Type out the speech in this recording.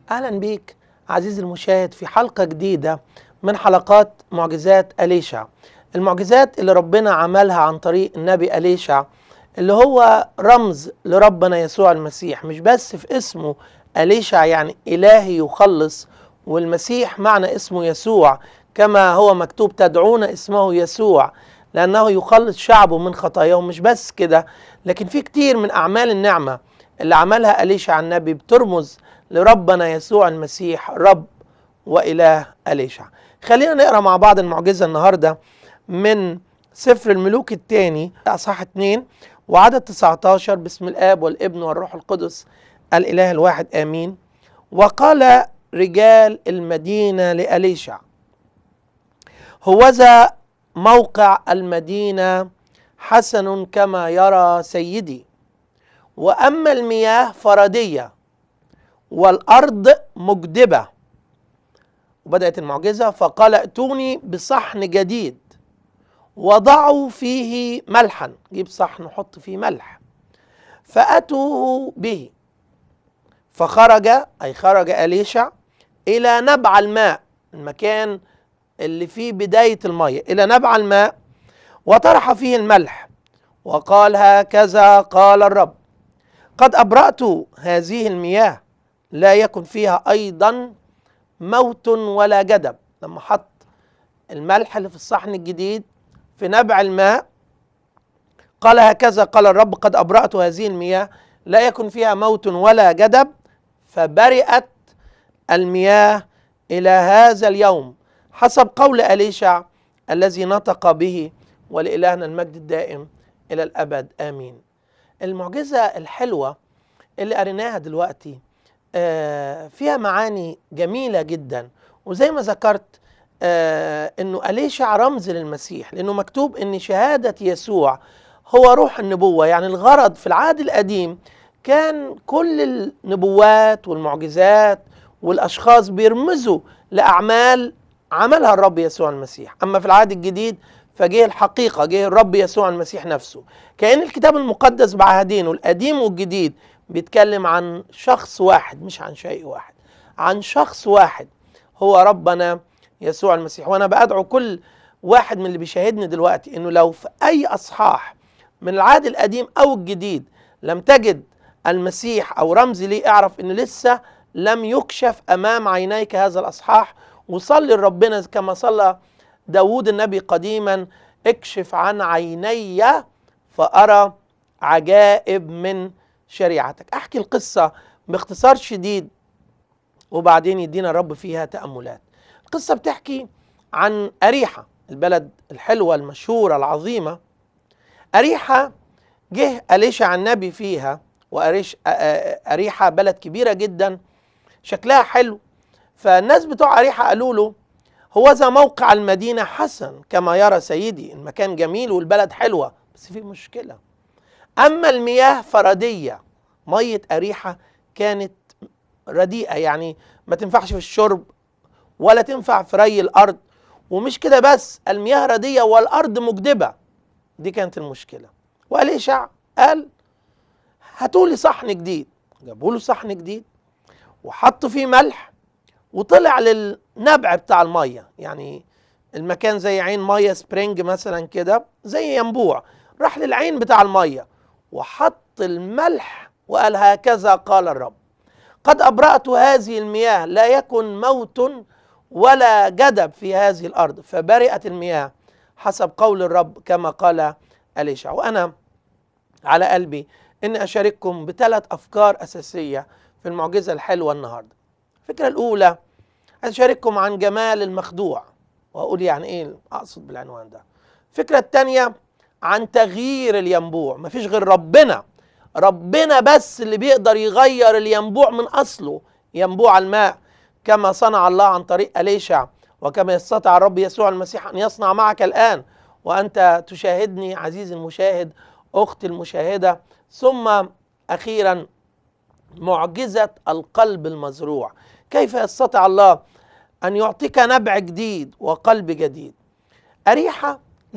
اهلا بيك عزيزي المشاهد في حلقه جديده من حلقات معجزات اليشع المعجزات اللي ربنا عملها عن طريق النبي اليشع اللي هو رمز لربنا يسوع المسيح مش بس في اسمه اليشع يعني الهي يخلص والمسيح معنى اسمه يسوع كما هو مكتوب تدعون اسمه يسوع لانه يخلص شعبه من خطاياهم مش بس كده لكن في كتير من اعمال النعمه اللي عملها اليشع النبي بترمز لربنا يسوع المسيح رب واله اليشع خلينا نقرا مع بعض المعجزه النهارده من سفر الملوك الثاني اصحاح 2 وعدد 19 باسم الاب والابن والروح القدس الاله الواحد امين وقال رجال المدينه لاليشع هوذا موقع المدينه حسن كما يرى سيدي واما المياه فرديه والارض مجدبه وبدات المعجزه فقال ائتوني بصحن جديد وضعوا فيه ملحا جيب صحن وحط فيه ملح فاتوه به فخرج اي خرج اليشع الى نبع الماء المكان اللي فيه بدايه الميه الى نبع الماء وطرح فيه الملح وقال هكذا قال الرب قد ابرات هذه المياه لا يكن فيها ايضا موت ولا جدب لما حط الملح اللي في الصحن الجديد في نبع الماء قال هكذا قال الرب قد ابرات هذه المياه لا يكن فيها موت ولا جدب فبرئت المياه الى هذا اليوم حسب قول اليشع الذي نطق به ولالهنا المجد الدائم الى الابد امين المعجزه الحلوه اللي قريناها دلوقتي فيها معاني جميله جدا وزي ما ذكرت انه اليشع رمز للمسيح لانه مكتوب ان شهاده يسوع هو روح النبوه يعني الغرض في العهد القديم كان كل النبوات والمعجزات والاشخاص بيرمزوا لاعمال عملها الرب يسوع المسيح اما في العهد الجديد فجه الحقيقه جه الرب يسوع المسيح نفسه كان الكتاب المقدس بعهدين القديم والجديد بيتكلم عن شخص واحد مش عن شيء واحد عن شخص واحد هو ربنا يسوع المسيح وانا بدعو كل واحد من اللي بيشاهدني دلوقتي انه لو في اي اصحاح من العهد القديم او الجديد لم تجد المسيح او رمز ليه اعرف ان لسه لم يكشف امام عينيك هذا الاصحاح وصلي لربنا كما صلى داود النبي قديما اكشف عن عيني فارى عجائب من شريعتك احكي القصه باختصار شديد وبعدين يدينا الرب فيها تاملات القصه بتحكي عن اريحه البلد الحلوه المشهوره العظيمه اريحه جه اليشع النبي فيها واريش اريحه بلد كبيره جدا شكلها حلو فالناس بتوع اريحه قالوا له هو ذا موقع المدينه حسن كما يرى سيدي المكان جميل والبلد حلوه بس في مشكله اما المياه فرديه ميه اريحه كانت رديئه يعني ما تنفعش في الشرب ولا تنفع في ري الارض ومش كده بس المياه رديئه والارض مجدبه دي كانت المشكله واليشع قال هاتوا لي صحن جديد جابوا له صحن جديد وحطوا فيه ملح وطلع للنبع بتاع الميه يعني المكان زي عين ميه سبرينج مثلا كده زي ينبوع راح للعين بتاع الميه وحط الملح وقال هكذا قال الرب قد أبرأت هذه المياه لا يكن موت ولا جدب في هذه الأرض فبرئت المياه حسب قول الرب كما قال أليشع وأنا على قلبي أن أشارككم بثلاث أفكار أساسية في المعجزة الحلوة النهاردة الفكرة الأولى أشارككم عن جمال المخدوع وأقول يعني إيه أقصد بالعنوان ده الفكرة الثانية عن تغيير الينبوع مفيش غير ربنا ربنا بس اللي بيقدر يغير الينبوع من اصله ينبوع الماء كما صنع الله عن طريق اليشع وكما يستطيع الرب يسوع المسيح ان يصنع معك الان وانت تشاهدني عزيزي المشاهد اختي المشاهده ثم اخيرا معجزه القلب المزروع كيف يستطيع الله ان يعطيك نبع جديد وقلب جديد اريحه